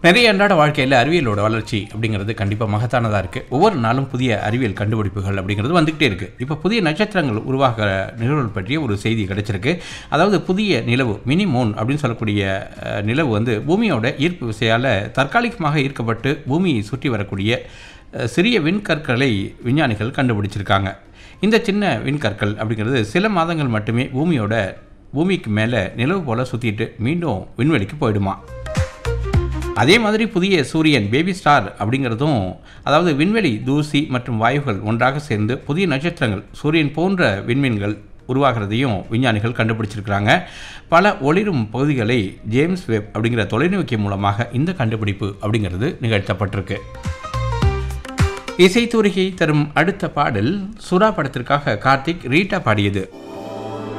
நிறைய அன்றாட வாழ்க்கையில் அறிவியலோட வளர்ச்சி அப்படிங்கிறது கண்டிப்பாக மகத்தானதாக இருக்குது ஒவ்வொரு நாளும் புதிய அறிவியல் கண்டுபிடிப்புகள் அப்படிங்கிறது வந்துக்கிட்டே இருக்குது இப்போ புதிய நட்சத்திரங்கள் உருவாகிற நிகழ்வுகள் பற்றிய ஒரு செய்தி கிடைச்சிருக்கு அதாவது புதிய நிலவு மினி மூன் அப்படின்னு சொல்லக்கூடிய அஹ், நிலவு வந்து பூமியோட ஈர்ப்பு விசையால் தற்காலிகமாக ஈர்க்கப்பட்டு பூமியை சுற்றி வரக்கூடிய அஹ், சிறிய விண்கற்களை விஞ்ஞானிகள் கண்டுபிடிச்சிருக்காங்க இந்த சின்ன விண்கற்கள் அப்படிங்கிறது சில மாதங்கள் மட்டுமே பூமியோட பூமிக்கு மேலே நிலவு போல் சுற்றிட்டு மீண்டும் விண்வெளிக்கு போயிடுமா அதே மாதிரி புதிய சூரியன் பேபி ஸ்டார் அப்படிங்கிறதும் அதாவது விண்வெளி தூசி மற்றும் வாயுகள் ஒன்றாக சேர்ந்து புதிய நட்சத்திரங்கள் சூரியன் போன்ற விண்மீன்கள் உருவாகிறதையும் விஞ்ஞானிகள் கண்டுபிடிச்சிருக்கிறாங்க பல ஒளிரும் பகுதிகளை ஜேம்ஸ் வெப் அப்படிங்கிற தொலைநோக்கி மூலமாக இந்த கண்டுபிடிப்பு அப்படிங்கிறது நிகழ்த்தப்பட்டிருக்கு இசைத்தூரிகை தரும் அடுத்த பாடல் சுறா படத்திற்காக கார்த்திக் ரீட்டா பாடியது